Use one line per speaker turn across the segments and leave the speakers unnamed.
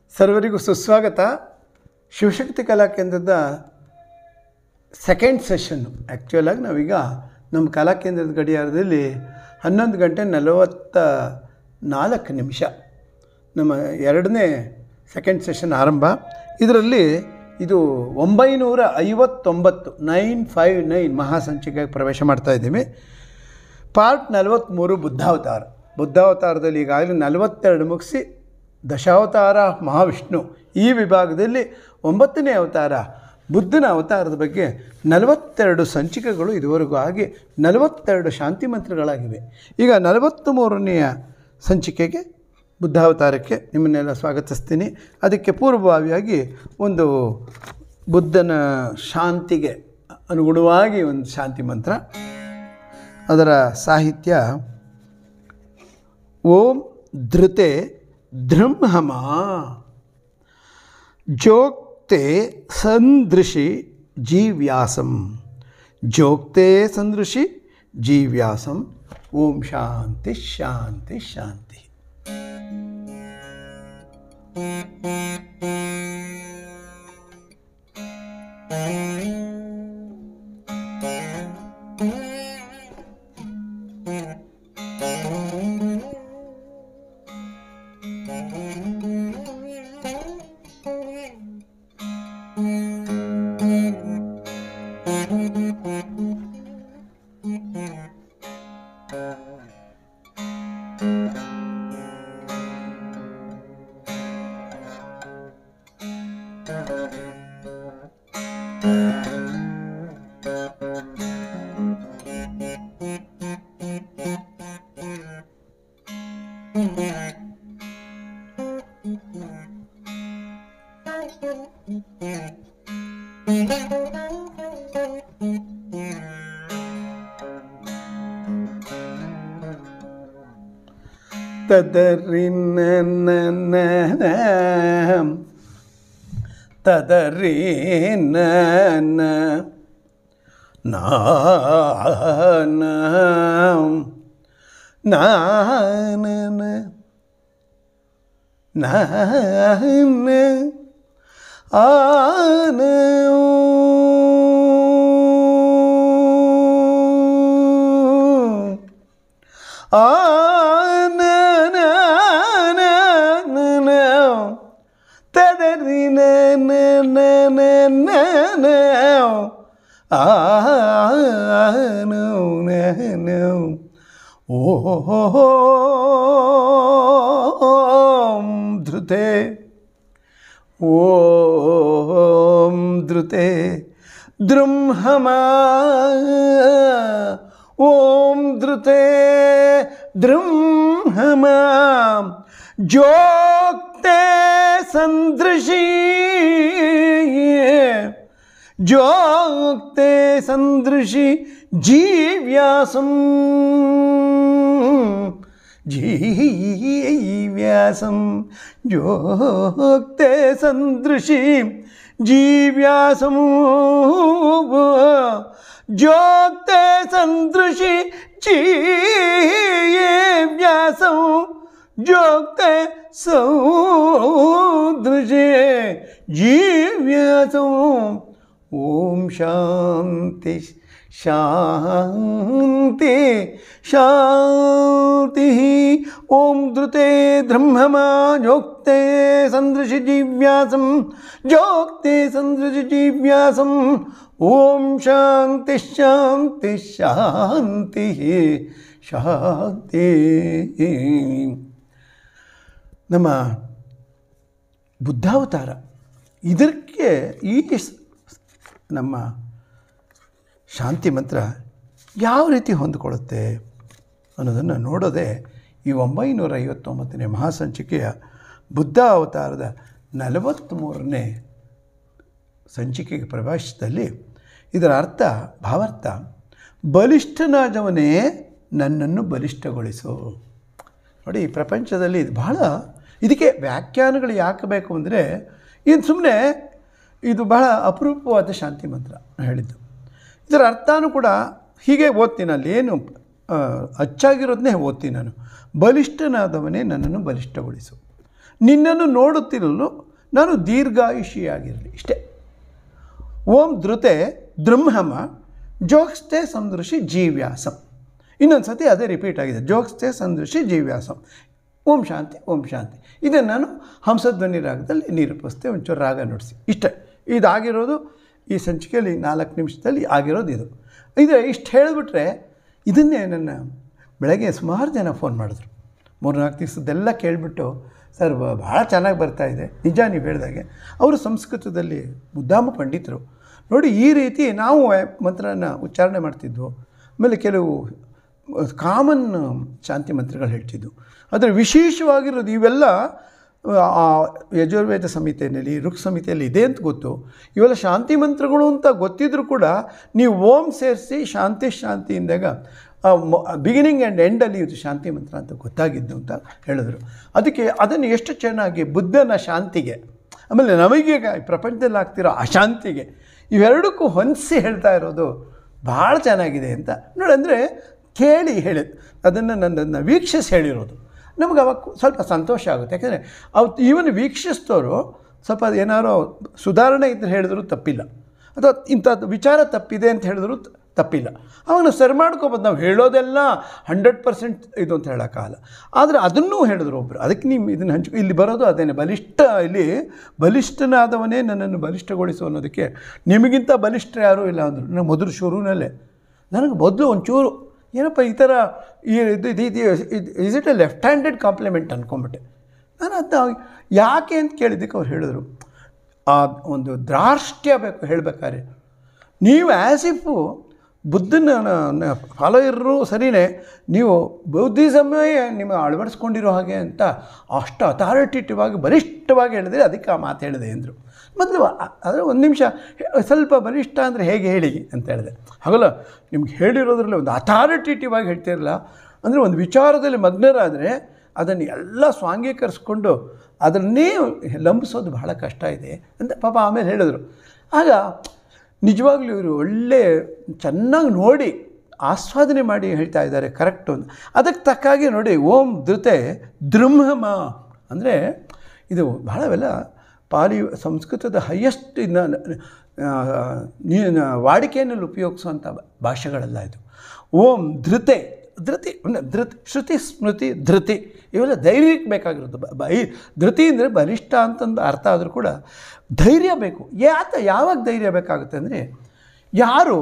ಸರ್ವರಿಗೂ ಸುಸ್ವಾಗತ ಶಿವಶಕ್ತಿ ಕಲಾ ಕೇಂದ್ರದ ಸೆಕೆಂಡ್ ಸೆಷನ್ನು ಆ್ಯಕ್ಚುಲಾಗಿ ನಾವೀಗ ನಮ್ಮ ಕಲಾ ಕೇಂದ್ರದ ಗಡಿಯಾರದಲ್ಲಿ ಹನ್ನೊಂದು ಗಂಟೆ ನಲವತ್ತ ನಾಲ್ಕು ನಿಮಿಷ ನಮ್ಮ ಎರಡನೇ ಸೆಕೆಂಡ್ ಸೆಷನ್ ಆರಂಭ ಇದರಲ್ಲಿ ಇದು ಒಂಬೈನೂರ ಐವತ್ತೊಂಬತ್ತು ನೈನ್ ಫೈವ್ ನೈನ್ ಮಹಾಸಂಚಿಕೆಗೆ ಪ್ರವೇಶ ಮಾಡ್ತಾ ಇದ್ದೀವಿ ಪಾರ್ಟ್ ನಲವತ್ತ್ಮೂರು ಬುದ್ಧಾವತಾರ ಬುದ್ಧಾವತಾರದಲ್ಲಿ ಈಗಾಗಲೇ ನಲವತ್ತೆರಡು ಮುಗಿಸಿ ದಶಾವತಾರ ಮಹಾವಿಷ್ಣು ಈ ವಿಭಾಗದಲ್ಲಿ ಒಂಬತ್ತನೇ ಅವತಾರ ಬುದ್ಧನ ಅವತಾರದ ಬಗ್ಗೆ ನಲವತ್ತೆರಡು ಸಂಚಿಕೆಗಳು ಇದುವರೆಗೂ ಆಗಿ ನಲವತ್ತೆರಡು ಶಾಂತಿ ಮಂತ್ರಗಳಾಗಿವೆ ಈಗ ನಲವತ್ತ್ ಮೂರನೆಯ ಸಂಚಿಕೆಗೆ ಬುದ್ಧಾವತಾರಕ್ಕೆ ನಿಮ್ಮನ್ನೆಲ್ಲ ಸ್ವಾಗತಿಸ್ತೀನಿ ಅದಕ್ಕೆ ಪೂರ್ವಭಾವಿಯಾಗಿ ಒಂದು ಬುದ್ಧನ ಶಾಂತಿಗೆ ಅನುಗುಣವಾಗಿ ಒಂದು ಶಾಂತಿ ಮಂತ್ರ ಅದರ ಸಾಹಿತ್ಯ ಓಂ ಧೃತೆ ಧೃಂಹಮ ಜೋಕ್ತೆ ಸಂದೃಶಿ ಜೀವ್ಯಾಸಂ ಜೋಕ್ತೆ ಸಂದೃಶಿ ಜೀವ್ಯಾಸಂ ಓಂ ಶಾಂತಿ ಶಾಂತಿ ಶಾಂತಿ ತದರಿನ ತದರಿನ ನಾನ ನಾನ ನಾನ ಆನ ತದರಿನ ಓಂ ಧೃತೆ ಓಂ ಧೃತೆ ದೃಂಹಮ ಓಂ ಧೃತೆ ದೃಂಹಮ ಜೋಕ್ತೆ ಸಂದೃಶಿ ಜೋಕ್ತೆ ಸಂದೃಶಿ ಜೀವ್ಯಾಸಂ जीव्यासं जोक्ते सन्दृशि जीव्यासं जोक्ते सन्दृशि जीव्यासं जोक्ते सौदृशे जीव्यासं ॐ शान्ति ಶಾಂತಿ ಶಾಂತಿ ಓಂ ಧೃತೆ ಬ್ರಹ್ಮಮ ಜೋಕ್ತೆ ಸಂದೃಶಿ ಜೀವ್ಯಾಸಂ ಜೋಕ್ತೆ ಸಂದೃಶಿ ಜೀವ್ಯಾಸಂ ಓಂ ಶಾಂತಿ ಶಾಂತಿ ಶಾಂತಿ ಶಾಂತಿ ನಮ್ಮ ಬುದ್ಧಾವತಾರ ಇದಕ್ಕೆ ಈ ನಮ್ಮ ಶಾಂತಿ ಮಂತ್ರ ಯಾವ ರೀತಿ ಹೊಂದಿಕೊಳ್ಳುತ್ತೆ ಅನ್ನೋದನ್ನು ನೋಡೋದೇ ಈ ಒಂಬೈನೂರ ಐವತ್ತೊಂಬತ್ತನೇ ಮಹಾಸಂಚಿಕೆಯ ಬುದ್ಧ ಅವತಾರದ ನಲವತ್ತ್ಮೂರನೇ ಸಂಚಿಕೆಗೆ ಪ್ರವೇಶದಲ್ಲಿ ಇದರ ಅರ್ಥ ಭಾವಾರ್ಥ ಬಲಿಷ್ಠನಾದವನೇ ನನ್ನನ್ನು ಬಲಿಷ್ಠಗೊಳಿಸು ನೋಡಿ ಈ ಪ್ರಪಂಚದಲ್ಲಿ ಇದು ಬಹಳ ಇದಕ್ಕೆ ವ್ಯಾಖ್ಯಾನಗಳು ಯಾಕೆ ಬೇಕು ಅಂದರೆ ಇದು ಸುಮ್ಮನೆ ಇದು ಬಹಳ ಅಪರೂಪವಾದ ಶಾಂತಿ ಮಂತ್ರ ಹೇಳಿದ್ದು ಇದರ ಅರ್ಥನೂ ಕೂಡ ಹೀಗೆ ಓದ್ತೀನಿ ಅಲ್ಲಿ ಏನು ಅಚ್ಚಾಗಿರೋದನ್ನೇ ಓದ್ತೀನಿ ನಾನು ಬಲಿಷ್ಠನಾದವನೇ ನನ್ನನ್ನು ಬಲಿಷ್ಠಗೊಳಿಸು ನಿನ್ನನ್ನು ನೋಡುತ್ತಿರಲು ನಾನು ದೀರ್ಘಾಯುಷಿಯಾಗಿರಲಿ ಇಷ್ಟೇ ಓಂ ಧೃತೆ ದೃಂಹಮ ಜೋಕ್ಸ್ತೆ ಸಂದೃಶಿ ಜೀವ್ಯಾಸಂ ಇನ್ನೊಂದು ಸತಿ ಅದೇ ರಿಪೀಟ್ ಆಗಿದೆ ಜೋಕ್ಸ್ತೆ ಸಂದೃಶಿ ಜೀವ್ಯಾಸಂ ಓಂ ಶಾಂತಿ ಓಂ ಶಾಂತಿ ಇದನ್ನು ನಾನು ಹಂಸಧ್ವನಿ ರಾಗದಲ್ಲಿ ನಿರೂಪಿಸ್ತೆ ಒಂಚೂರು ರಾಗ ನುಡಿಸಿ ಇಷ್ಟೇ ಇದಾಗಿರೋದು ಈ ಸಂಚಿಕೆಯಲ್ಲಿ ನಾಲ್ಕು ನಿಮಿಷದಲ್ಲಿ ಆಗಿರೋದು ಇದು ಇದು ಇಷ್ಟು ಹೇಳಿಬಿಟ್ರೆ ಇದನ್ನೇ ನನ್ನ ಬೆಳಗ್ಗೆ ಸುಮಾರು ಜನ ಫೋನ್ ಮಾಡಿದ್ರು ಮೂರ್ನಾಲ್ಕು ದಿವಸದ್ದೆಲ್ಲ ಕೇಳಿಬಿಟ್ಟು ಸರ್ ಬ- ಭಾಳ ಚೆನ್ನಾಗಿ ಬರ್ತಾ ಇದೆ ನಿಜ ನೀವು ಹೇಳಿದಾಗೆ ಅವರು ಸಂಸ್ಕೃತದಲ್ಲಿ ಮುದ್ದಾಮ ಪಂಡಿತರು ನೋಡಿ ಈ ರೀತಿ ನಾವು ಮಂತ್ರನ ಉಚ್ಚಾರಣೆ ಮಾಡ್ತಿದ್ವು ಆಮೇಲೆ ಕೆಲವು ಕಾಮನ್ ಶಾಂತಿ ಮಂತ್ರಗಳು ಹೇಳ್ತಿದ್ವು ಆದರೆ ವಿಶೇಷವಾಗಿರೋದು ಇವೆಲ್ಲ ಆ ಯಜುರ್ವೇದ ಸಂಹಿತೆಯಲ್ಲಿ ಋಕ್ ಸಂಹಿತೆಯಲ್ಲಿ ಇದೆ ಅಂತ ಗೊತ್ತು ಇವೆಲ್ಲ ಶಾಂತಿ ಮಂತ್ರಗಳು ಅಂತ ಗೊತ್ತಿದ್ರೂ ಕೂಡ ನೀವು ಓಂ ಸೇರಿಸಿ ಶಾಂತಿ ಶಾಂತಿ ಇಂದಾಗ ಬಿಗಿನಿಂಗ್ ಆ್ಯಂಡ್ ಎಂಡಲ್ಲಿ ಇದು ಶಾಂತಿ ಮಂತ್ರ ಅಂತ ಗೊತ್ತಾಗಿದ್ದು ಅಂತ ಹೇಳಿದ್ರು ಅದಕ್ಕೆ ಅದನ್ನು ಎಷ್ಟು ಚೆನ್ನಾಗಿ ಬುದ್ಧನ ಶಾಂತಿಗೆ ಆಮೇಲೆ ನಮಗೀಗ ಈ ಪ್ರಪಂಚದಲ್ಲಿ ಆಗ್ತಿರೋ ಅಶಾಂತಿಗೆ ಇವೆರಡಕ್ಕೂ ಹೊಂದಿಸಿ ಹೇಳ್ತಾ ಇರೋದು ಭಾಳ ಚೆನ್ನಾಗಿದೆ ಅಂತ ನೋಡಿ ಅಂದರೆ ಕೇಳಿ ಹೇಳಿ ಅದನ್ನು ನನ್ನನ್ನು ವೀಕ್ಷಿಸಿ ಹೇಳಿರೋದು ನಮಗೆ ಅವಾಗ ಸ್ವಲ್ಪ ಸಂತೋಷ ಆಗುತ್ತೆ ಯಾಕೆಂದರೆ ಅವತ್ತು ಈವನ್ ವೀಕ್ಷಿಸಿದವರು ಸ್ವಲ್ಪ ಏನಾರೋ ಸುಧಾರಣೆ ಇದ್ದರೆ ಹೇಳಿದ್ರು ತಪ್ಪಿಲ್ಲ ಅಥವಾ ಇಂಥದ್ದು ವಿಚಾರ ತಪ್ಪಿದೆ ಅಂತ ಹೇಳಿದ್ರು ತ- ತಪ್ಪಿಲ್ಲ ಅವಾಗ ನಾವು ಸರಿ ಮಾಡ್ಕೊಬೋದು ನಾವು ಹೇಳೋದೆಲ್ಲ ಹಂಡ್ರೆಡ್ ಪರ್ಸೆಂಟ್ ಇದು ಅಂತ ಹೇಳೋಕ್ಕಾಗಲ್ಲ ಆದರೆ ಅದನ್ನೂ ಹೇಳಿದ್ರು ಒಬ್ಬರು ಅದಕ್ಕೆ ನೀವು ಇದನ್ನು ಹಂಚು ಇಲ್ಲಿ ಬರೋದು ಅದೇನೆ ಬಲಿಷ್ಠ ಇಲ್ಲಿ ಬಲಿಷ್ಠನಾದವನೇ ನನ್ನನ್ನು ಬಲಿಷ್ಠಗೊಳಿಸು ಅನ್ನೋದಕ್ಕೆ ನಿಮಗಿಂತ ಬಲಿಷ್ಠ ಯಾರೂ ಇಲ್ಲ ಅಂದರು ನಾನು ಮೊದಲು ಶುರುವಿನಲ್ಲೇ ನನಗೆ ಮೊದಲು ಒಂಚೂರು ಏನಪ್ಪ ಈ ಥರ ಈ ಇದು ಇದು is it a left handed compliment ಅಂದ್ಕೊಂಬಿಟ್ಟೆ ನಾನು ಅದನ್ನ ಯಾಕೆ ಅಂತ ಕೇಳಿದ್ದಕ್ಕೆ ಅವ್ರು ಹೇಳಿದ್ರು ಆ ಒಂದು ದ್ರಾಷ್ಟ್ಯ ಬೇಕು ಹೇಳಬೇಕಾದ್ರೆ ನೀವು ಆ್ಯಸ್ ಇಫು ಬುದ್ಧನ ಫಾಲೋಯರು ಸರಿಯೇ ನೀವು ಬೌದ್ಧಿಸಮೇ ನಿಮ್ಮ ಅಳವಡಿಸ್ಕೊಂಡಿರೋ ಹಾಗೆ ಅಂತ ಅಷ್ಟು ಅಥಾರಿಟೇಟಿವ್ ಆಗಿ ಬಲಿಷ್ಠವಾಗಿ ಹೇಳಿದ್ರೆ ಅದಕ್ಕೆ ಆ ಮಾತು ಹೇಳಿದೆ ಅಂದರು ಮೊದಲು ಆದರೆ ಒಂದು ನಿಮಿಷ ಹೆ- ಸ್ವಲ್ಪ ಬಲಿಷ್ಠ ಅಂದರೆ ಹೇಗೆ ಹೇಳಿ ಅಂತ ಹೇಳಿದೆ ಹಾಗಲ್ಲ ನಿಮ್ಗೆ ಹೇಳಿರೋದ್ರಲ್ಲಿ ಒಂದು ಅಥಾರಿಟೇಟಿವ್ ಆಗಿ ಹೇಳ್ತಿರಲ್ಲ ಅಂದರೆ ಒಂದು ವಿಚಾರದಲ್ಲಿ ಮಗ್ನರಾದರೆ ಅದನ್ನು ಎಲ್ಲ ಸ್ವಾಂಗೀಕರಿಸ್ಕೊಂಡು ಅದನ್ನೇ ಲಂಬಿಸೋದು ಬಹಳ ಕಷ್ಟ ಇದೆ ಅಂತ ಪಾಪ ಆಮೇಲೆ ಹೇಳಿದರು ಆಗ ನಿಜವಾಗ್ಲೂ ಇವರು ಒಳ್ಳೆ ಚೆನ್ನಾಗಿ ನೋಡಿ ಆಸ್ವಾದನೆ ಮಾಡಿ ಹೇಳ್ತಾ ಇದ್ದಾರೆ ಕರೆಕ್ಟು ಅಂತ ಅದಕ್ಕೆ ತಕ್ಕಾಗಿ ನೋಡಿ ಓಂ ಧೃತೆ ದೃಂಹಮ ಅಂದರೆ ಇದು ಬಹಳವೆಲ್ಲ ಪಾಲಿ ಸಂಸ್ಕೃತದ ಹೈಯೆಸ್ಟ್ ವಾಡಿಕೆಯಲ್ಲಿ ಉಪಯೋಗಿಸುವಂಥ ಭಾಷೆಗಳೆಲ್ಲ ಇದು ಓಂ ಧೃತೆ ಧೃತಿ ಅಂದರೆ ಧೃತಿ ಶ್ರುತಿ ಸ್ಮೃತಿ ಧೃತಿ ಇವೆಲ್ಲ ಧೈರ್ಯಕ್ಕೆ ಬೇಕಾಗಿರೋದು ಬ- ಬ- ಈ ಧೃತಿ ಅಂದರೆ ಬಲಿಷ್ಠ ಅಂತಂದು ಅರ್ಥ ಆದರೂ ಕೂಡ ಧೈರ್ಯ ಬೇಕು ಯಾತ ಯಾವಾಗ ಧೈರ್ಯ ಬೇಕಾಗುತ್ತೆ ಅಂದರೆ ಯಾರು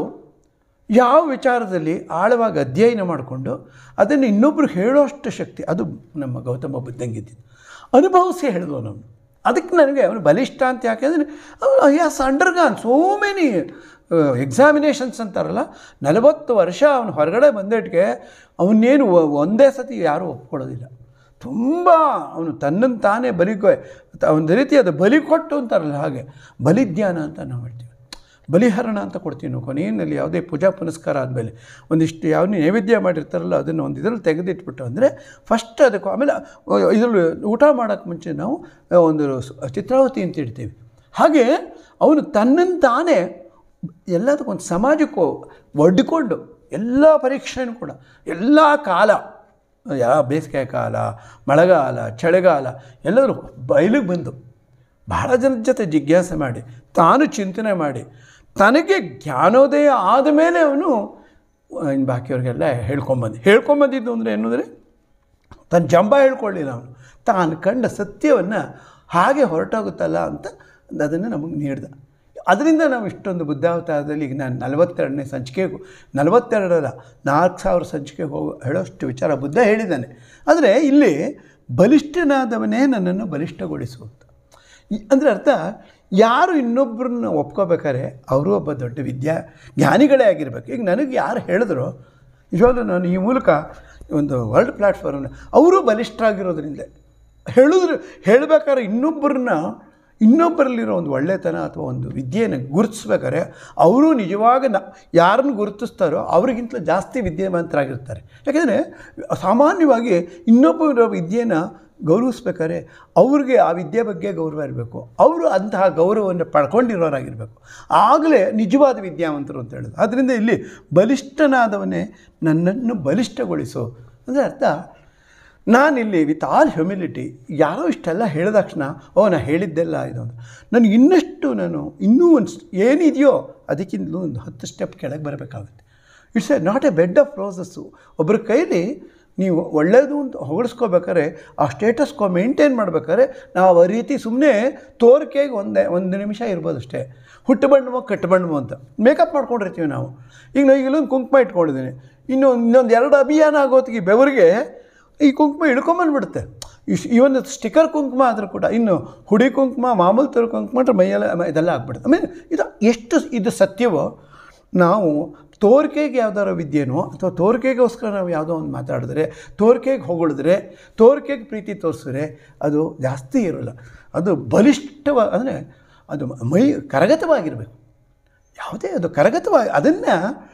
ಯಾವ ವಿಚಾರದಲ್ಲಿ ಆಳವಾಗಿ ಅಧ್ಯಯನ ಮಾಡಿಕೊಂಡು ಅದನ್ನು ಇನ್ನೊಬ್ರು ಹೇಳೋಷ್ಟು ಶಕ್ತಿ ಅದು ನಮ್ಮ ಗೌತಮ ಬುದ್ಧಂಗಿದ್ದು ಅನುಭವಿಸಿ ಹೇಳಿದ್ವು ನಾವು ಅದಕ್ಕೆ ನನಗೆ ಅವನು ಬಲಿಷ್ಠ ಅಂತ ಯಾಕೆಂದರೆ as undergone so many examinations ಅಂತಾರಲ್ಲ ನಲವತ್ತು ವರ್ಷ ಅವನು ಹೊರಗಡೆ ಬಂದಿಟ್ಟಿಗೆ ಅವನ್ನೇನು ಒ- ಒಂದೇ ಸತಿ ಯಾರೂ ಒಪ್ಕೊಳ್ಳೋದಿಲ್ಲ ತುಂಬ ಅವನು ತನ್ನನ್ನು ತಾನೇ ಬಲಿ ಒಂದು ರೀತಿಯಾದ ಬಲಿ ಕೊಟ್ಟು ಅಂತಾರಲ್ಲ ಹಾಗೆ ಬಲಿಧ್ಯಾನ ಅಂತ ನಾವು ಹೇಳ್ತೀವಿ ಬಲಿಹರಣ ಅಂತ ಕೊಡ್ತೀವಿ ನಾವು ಕೊನೆಯಲ್ಲಿ ಯಾವುದೇ ಪೂಜಾ ಪುನಸ್ಕಾರ ಆದಮೇಲೆ ಒಂದಿಷ್ಟು ಯಾವ ನೈವೇದ್ಯ ಮಾಡಿರ್ತಾರಲ್ಲ ಅದನ್ನು ಒಂದು ಇದರಲ್ಲಿ ತೆಗೆದಿಟ್ಬಿಟ್ಟು ಅಂದರೆ ಫಸ್ಟ್ ಅದಕ್ಕೆ ಆಮೇಲೆ ಇದರಲ್ಲಿ ಊಟ ಮಾಡೋಕ್ಕೆ ಮುಂಚೆ ನಾವು ಒಂದು ಸ- ಚಿತ್ರಾವತಿ ಅಂತ ಇಡ್ತೀವಿ ಹಾಗೆ ಅವನು ತನ್ನನ್ನು ತಾನೇ ಎಲ್ಲದಕ್ಕೊಂದು ಸಮಾಜಕ್ಕೂ ಒಡ್ಡಿಕೊಂಡು ಎಲ್ಲ ಪರೀಕ್ಷೆನೂ ಕೂಡ ಎಲ್ಲ ಕಾಲ ಯಾವ ಬೇಸಿಗೆ ಕಾಲ ಮಳೆಗಾಲ ಚಳಿಗಾಲ ಎಲ್ಲರೂ ಬಯಲಿಗೆ ಬಂದು ಬಹಳ ಜನದ ಜೊತೆ ಜಿಜ್ಞಾಸೆ ಮಾಡಿ ತಾನು ಚಿಂತನೆ ಮಾಡಿ ತನಗೆ ಜ್ಞಾನೋದಯ ಆದಮೇಲೆ ಅವನು ಇನ್ನು ಬಾಕಿಯವ್ರಿಗೆಲ್ಲ ಹೇಳ್ಕೊಂಬಂದು ಹೇಳ್ಕೊಂಬಂದಿದ್ದು ಅಂದರೆ ಏನಂದರೆ ತನ್ನ ಜಂಬ ಹೇಳ್ಕೊಳ್ಳಿಲ್ಲ ಅವನು ತಾನು ಕಂಡ ಸತ್ಯವನ್ನು ಹಾಗೆ ಹೊರಟೋಗುತ್ತಲ್ಲ ಅಂತ ಅದನ್ನು ನಮಗೆ ನೀಡ್ದ ಅದರಿಂದ ನಾವು ಇಷ್ಟೊಂದು ಬುದ್ಧಾವತಾರದಲ್ಲಿ ಈಗ ನಾನು ನಲವತ್ತೆರಡನೇ ಸಂಚಿಕೆಗೂ ನಲವತ್ತೆರಡರ ನಾಲ್ಕು ಸಾವಿರ ಸಂಚಿಕೆಗೆ ಹೋಗೋ ಹೇಳೋಷ್ಟು ವಿಚಾರ ಬುದ್ಧ ಹೇಳಿದ್ದಾನೆ ಆದರೆ ಇಲ್ಲಿ ಬಲಿಷ್ಠನಾದವನೇ ನನ್ನನ್ನು ಬಲಿಷ್ಠಗೊಳಿಸು ಅಂತ ಈ- ಅಂದರೆ ಅರ್ಥ ಯಾರು ಇನ್ನೊಬ್ಬರನ್ನ ಒಪ್ಕೋಬೇಕಾದ್ರೆ ಅವರು ಒಬ್ಬ ದೊಡ್ಡ ವಿದ್ಯಾ ಜ್ಞಾನಿಗಳೇ ಆಗಿರ್ಬೇಕು ಈಗ ನನಗೆ ಯಾರು ಹೇಳಿದ್ರು ನಿಜವಾಗ್ಲೂ ನಾನು ಈ ಮೂಲಕ ಒಂದು ವರ್ಲ್ಡ್ ಪ್ಲ್ಯಾಟ್ಫಾರ್ಮ್ನ ಅವರು ಬಲಿಷ್ಠರಾಗಿರೋದ್ರಿಂದ ಹೇಳಿದ್ರು ಹೇಳಬೇಕಾದ್ರೆ ಇನ್ನೊಬ್ಬರನ್ನ ಇನ್ನೊಬ್ಬರಲ್ಲಿರೋ ಒಂದು ಒಳ್ಳೆತನ ಅಥವಾ ಒಂದು ವಿದ್ಯೆಯನ್ನು ಗುರುತಿಸ್ಬೇಕಾದ್ರೆ ಅವರು ನಿಜವಾಗ ನ ಯಾರನ್ನು ಗುರುತಿಸ್ತಾರೋ ಅವ್ರಿಗಿಂತಲೂ ಜಾಸ್ತಿ ವಿದ್ಯಾವಂತರಾಗಿರ್ತಾರೆ ಯಾಕೆಂದರೆ ಸಾಮಾನ್ಯವಾಗಿ ಇನ್ನೊಬ್ಬರ ವಿದ್ಯೆನ ಗೌರವಿಸ್ಬೇಕಾದ್ರೆ ಅವ್ರಿಗೆ ಆ ವಿದ್ಯೆ ಬಗ್ಗೆ ಗೌರವ ಇರಬೇಕು ಅವರು ಅಂತಹ ಗೌರವವನ್ನು ಪಡ್ಕೊಂಡಿರೋರಾಗಿರಬೇಕು ಆಗಲೇ ನಿಜವಾದ ವಿದ್ಯಾವಂತರು ಅಂತ ಹೇಳೋದು ಆದ್ದರಿಂದ ಇಲ್ಲಿ ಬಲಿಷ್ಠನಾದವನೇ ನನ್ನನ್ನು ಬಲಿಷ್ಠಗೊಳಿಸು ಅಂದರೆ ಅರ್ಥ ನಾನಿಲ್ಲಿ ವಿತ್ ಆಲ್ ಹ್ಯುಮಿಲಿಟಿ ಯಾರೋ ಇಷ್ಟೆಲ್ಲ ಹೇಳಿದ ತಕ್ಷಣ ಓ ನಾ ಹೇಳಿದ್ದೆಲ್ಲ ಇದು ಅಂತ ನನಗೆ ಇನ್ನಷ್ಟು ನಾನು ಇನ್ನೂ ಒಂದು ಏನಿದೆಯೋ ಅದಕ್ಕಿಂತಲೂ ಒಂದು ಹತ್ತು ಸ್ಟೆಪ್ ಕೆಳಗೆ ಬರಬೇಕಾಗುತ್ತೆ it's a not a bed of roses ಒಬ್ಬರ ಕೈಲಿ ನೀವು ಒಳ್ಳೆಯದು ಅಂತ ಹೊಗಳಿಸ್ಕೋಬೇಕಾದ್ರೆ ಆ ಸ್ಟೇಟಸ್ ಕೋ ಮೇಂಟೈನ್ ಮಾಡ್ಬೇಕಾದ್ರೆ ನಾವು ಆ ರೀತಿ ಸುಮ್ಮನೆ ತೋರಿಕೆಗೆ ಒಂದೇ ಒಂದು ನಿಮಿಷ ಇರ್ಬೋದು ಅಷ್ಟೇ ಹುಟ್ಟು ಬಣ್ಣಮೋ ಕಟ್ಟು ಬಣ್ಣಮೋ ಅಂತ ಮೇಕಪ್ ಮಾಡ್ಕೊಂಡಿರ್ತೀವಿ ನಾವು ಈಗ ನಾನು ಇಲ್ಲೊಂದು ಕುಂಕುಮ ಇಟ್ಕೊಂಡಿದ್ದೀನಿ ಇನ್ನು ಇನ್ನೊಂದು ಎರಡು ಅಭಿಯಾನ ಆಗೋತ್ತಿಗೆ ಬೆವರಿಗೆ ಈ ಕುಂಕುಮ ಇಳ್ಕೊಂಬಂದ್ಬಿಡುತ್ತೆ ಇಶ್ ಇವನ್ ಸ್ಟಿಕರ್ ಕುಂಕುಮ ಆದರೂ ಕೂಡ ಇನ್ನು ಹುಡಿ ಕುಂಕುಮ ಮಾಮೂಲು ತರ ಕುಂಕುಮ ಅಂದ್ರೆ ಮೈಯೆಲ್ಲ ಮ- ಇದೆಲ್ಲ ಆಗ್ಬಿಡುತ್ತೆ ಆಮೇಲೆ ಇದು ಎಷ್ಟು ಇದು ಸತ್ಯವೋ ನಾವು ತೋರಿಕೆಗೆ ಯಾವ್ದಾರ ವಿದ್ಯೆನೋ ಅಥವಾ ತೋರಿಕೆಗೋಸ್ಕರ ನಾವು ಯಾವುದೋ ಒಂದು ಮಾತಾಡಿದ್ರೆ ತೋರಿಕೆಗೆ ಹೊಗಳಿದ್ರೆ ತೋರಿಕೆಗೆ ಪ್ರೀತಿ ತೋರಿಸಿದ್ರೆ ಅದು ಜಾಸ್ತಿ ಇರೋಲ್ಲ ಅದು ಬಲಿಷ್ಠವ ಅಂದರೆ ಅದು ಮೈ ಕರಗತವಾಗಿರಬೇಕು ಯಾವುದೇ ಅದು ಕರಗತವಾಗಿ ಅದನ್ನು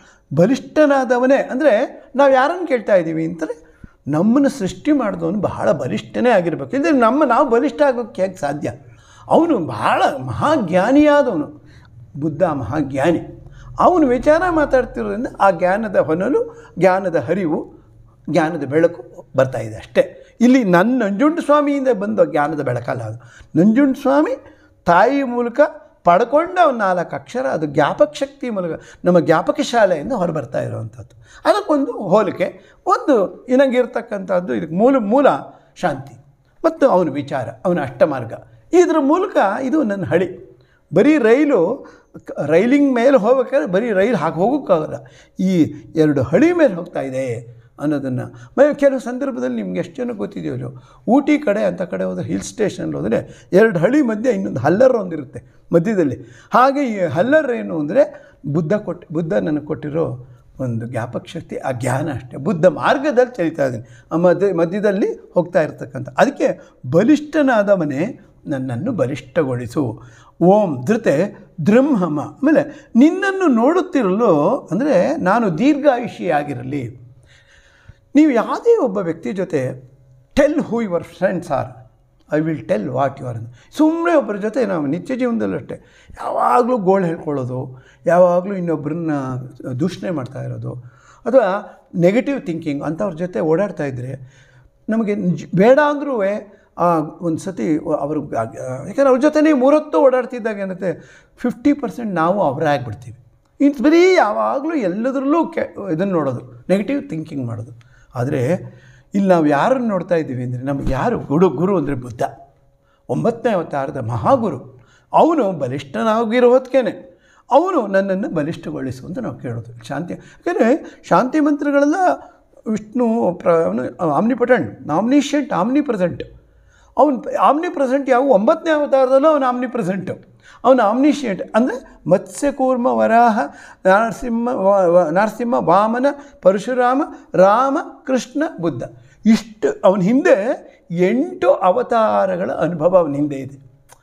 ಬಲಿಷ್ಠನಾದವನೇ ಅಂದರೆ ನಾವು ಯಾರನ್ನು ಕೇಳ್ತಾ ಇದ್ದೀವಿ ಅಂತಂದರೆ ನಮ್ಮನ್ನು ಸೃಷ್ಟಿ ಮಾಡಿದವನು ಬಹಳ ಬಲಿಷ್ಠನೇ ಆಗಿರಬೇಕು ಇಲ್ಲದೆ ನಮ್ಮ ನಾವು ಬಲಿಷ್ಠ ಆಗೋಕ್ಕೆ ಹೇಗೆ ಸಾಧ್ಯ ಅವನು ಬಹಳ ಮಹಾಜ್ಞಾನಿಯಾದವನು ಬುದ್ಧ ಮಹಾಜ್ಞಾನಿ ಅವನು ವಿಚಾರ ಮಾತಾಡ್ತಿರೋದ್ರಿಂದ ಆ ಜ್ಞಾನದ ಹೊನಲು ಜ್ಞಾನದ ಹರಿವು ಜ್ಞಾನದ ಬೆಳಕು ಬರ್ತಾ ಇದೆ ಅಷ್ಟೇ ಇಲ್ಲಿ ನನ್ನ ನಂಜುಂಡ ಸ್ವಾಮಿಯಿಂದ ಬಂದ ಜ್ಞಾನದ ಬೆಳಕಲ್ಲ ಅದು ನಂಜುಂಡ ಸ್ವಾಮಿ ತಾಯಿ ಮೂಲಕ ಪಡ್ಕೊಂಡ ಒಂದು ನಾಲ್ಕು ಅಕ್ಷರ ಅದು ಜ್ಞಾಪಕ ಶಕ್ತಿ ಮೂಲಕ ನಮ್ಮ ಜ್ಞಾಪಕ ಶಾಲೆಯಿಂದ ಹೊರಬರ್ತಾ ಇರುವಂಥದ್ದು ಅದಕ್ಕೊಂದು ಹೋಲಿಕೆ ಒಂದು ಇನಂಗಿರ್ತಕ್ಕಂಥದ್ದು ಇದಕ್ಕೆ ಮೂಲ ಮೂಲ ಶಾಂತಿ ಮತ್ತು ಅವನ ವಿಚಾರ ಅವನ ಅಷ್ಟಮಾರ್ಗ ಇದ್ರ ಮೂಲಕ ಇದು ನನ್ನ ಹಳಿ ಬರೀ ರೈಲು ಕ- ರೈಲಿಂಗ್ ಮೇಲೆ ಹೋಗ್ಬೇಕಾದ್ರೆ ಬರೀ ರೈಲು ಹಾಕಿ ಹೋಗೋಕ್ಕಾಗಲ್ಲ ಈ ಎರಡು ಹಳಿ ಮೇಲೆ ಹೋಗ್ತಾ ಇದೆ ಅನ್ನೋದನ್ನು ಮ ಕೆಲವು ಸಂದರ್ಭದಲ್ಲಿ ನಿಮ್ಗೆ ಎಷ್ಟು ಜನ ಗೊತ್ತಿದೆಯೋ ಊಟಿ ಕಡೆ ಅಂತ ಕಡೆ ಹೋದ್ರೆ ಹಿಲ್ ಸ್ಟೇಷನ್ ಹೋದರೆ ಎರಡು ಹಳಿ ಮಧ್ಯೆ ಇನ್ನೊಂದು ಹಲ್ಲರ್ ಒಂದಿರುತ್ತೆ ಮಧ್ಯದಲ್ಲಿ ಹಾಗೆ ಈ ಹಲ್ಲರ್ ಏನು ಅಂದರೆ ಬುದ್ಧ ಕೊಟ್ಟು ಬುದ್ಧ ನನಗೆ ಕೊಟ್ಟಿರೋ ಒಂದು ಜ್ಞಾಪಕ ಶಕ್ತಿ ಆ ಜ್ಞಾನ ಅಷ್ಟೇ ಬುದ್ಧ ಮಾರ್ಗದಲ್ಲಿ ಚಲಿತಾ ಇದ್ದೀನಿ ಆ ಮಧ್ಯ ಮಧ್ಯದಲ್ಲಿ ಹೋಗ್ತಾ ಇರ್ತಕ್ಕಂಥ ಅದಕ್ಕೆ ಬಲಿಷ್ಠನಾದವನೇ ನನ್ನನ್ನು ಬಲಿಷ್ಠಗೊಳಿಸು ಓಂ ಧೃತೆ ದೃಂಹಮ ಆಮೇಲೆ ನಿನ್ನನ್ನು ನೋಡುತ್ತಿರಲು ಅಂದರೆ ನಾನು ದೀರ್ಘಾಯುಷಿಯಾಗಿರಲಿ ನೀವು ಯಾವುದೇ ಒಬ್ಬ ವ್ಯಕ್ತಿ ಜೊತೆ tell who your friends are I will tell what you are ಅಂತ ಸುಮ್ಮನೆ ಒಬ್ಬರ ಜೊತೆ ನಾವು ನಿತ್ಯ ಜೀವನದಲ್ಲೂ ಅಷ್ಟೇ ಯಾವಾಗಲೂ ಗೋಳು ಹೇಳ್ಕೊಳ್ಳೋದು ಯಾವಾಗಲೂ ಇನ್ನೊಬ್ಬರನ್ನ ದೂಷಣೆ ಮಾಡ್ತಾ ಇರೋದು ಅಥವಾ ನೆಗೆಟಿವ್ ಥಿಂಕಿಂಗ್ ಅಂಥವ್ರ ಜೊತೆ ಓಡಾಡ್ತಾ ಇದ್ದರೆ ನಮಗೆ ನಿಜ ಬೇಡ ಅಂದ್ರೂ ಒಂದು ಸತಿ ಅವರು ಯಾಕಂದ್ರೆ ಅವ್ರ ಜೊತೆ ಮೂರೊತ್ತು ಓಡಾಡ್ತಿದ್ದಾಗ ಏನಂತೆ ಫಿಫ್ಟಿ ಪರ್ಸೆಂಟ್ ನಾವು ಅವರೇ ಆಗಿಬಿಡ್ತೀವಿ ಇನ್ನು ಬರೀ ಯಾವಾಗಲೂ ಎಲ್ಲದರಲ್ಲೂ ಕೆ ಇದನ್ನು ನೋಡೋದು ನೆಗೆಟಿವ್ ಥಿಂಕಿಂಗ್ ಮಾಡೋದು ಆದರೆ ಇಲ್ಲಿ ನಾವು ಯಾರನ್ನು ನೋಡ್ತಾ ಇದ್ದೀವಿ ಅಂದರೆ ನಮಗೆ ಯಾರು ಗುರು ಗುರು ಅಂದರೆ ಬುದ್ಧ ಒಂಬತ್ತನೇ ಅವತಾರದ ಮಹಾಗುರು ಅವನು ಬಲಿಷ್ಠನಾಗಿರೋ ಹೊತ್ತಿಗೆ ಅವನು ನನ್ನನ್ನು ಬಲಿಷ್ಠಗೊಳಿಸು ಅಂತ ನಾವು ಕೇಳೋದು ಶಾಂತಿ ಯಾಕಂದರೆ ಶಾಂತಿ ಮಂತ್ರಗಳೆಲ್ಲ ವಿಷ್ಣು ಪ್ರ ಅವನು ಆಮ್ನಿಪಟೆಂಟ್ ಆಮ್ನಿಷೆಂಟ್ ಆಮ್ನಿ ಪ್ರೆಸೆಂಟ್ ಅವನು ಆಮ್ನಿ ಪ್ರೆಸೆಂಟ್ ಯಾವ ಒಂಬತ್ತನೇ ಅವತಾರದಲ್ಲೂ ಅವನು ಆಮ್ನಿ ಪ್ರೆಸೆಂಟು ಅವನು ಆಮ್ನಿಷಿಯಂಟ್ ಅಂದರೆ ಮತ್ಸ್ಯಕೂರ್ಮ ವರಾಹ ನರಸಿಂಹ ವ- ವ- ನರಸಿಂಹ ವಾಮನ ಪರಶುರಾಮ ರಾಮ ಕೃಷ್ಣ ಬುದ್ಧ ಇಷ್ಟು ಅವನ ಹಿಂದೆ ಎಂಟು ಅವತಾರಗಳ ಅನುಭವ ಅವನ ಹಿಂದೆ ಇದೆ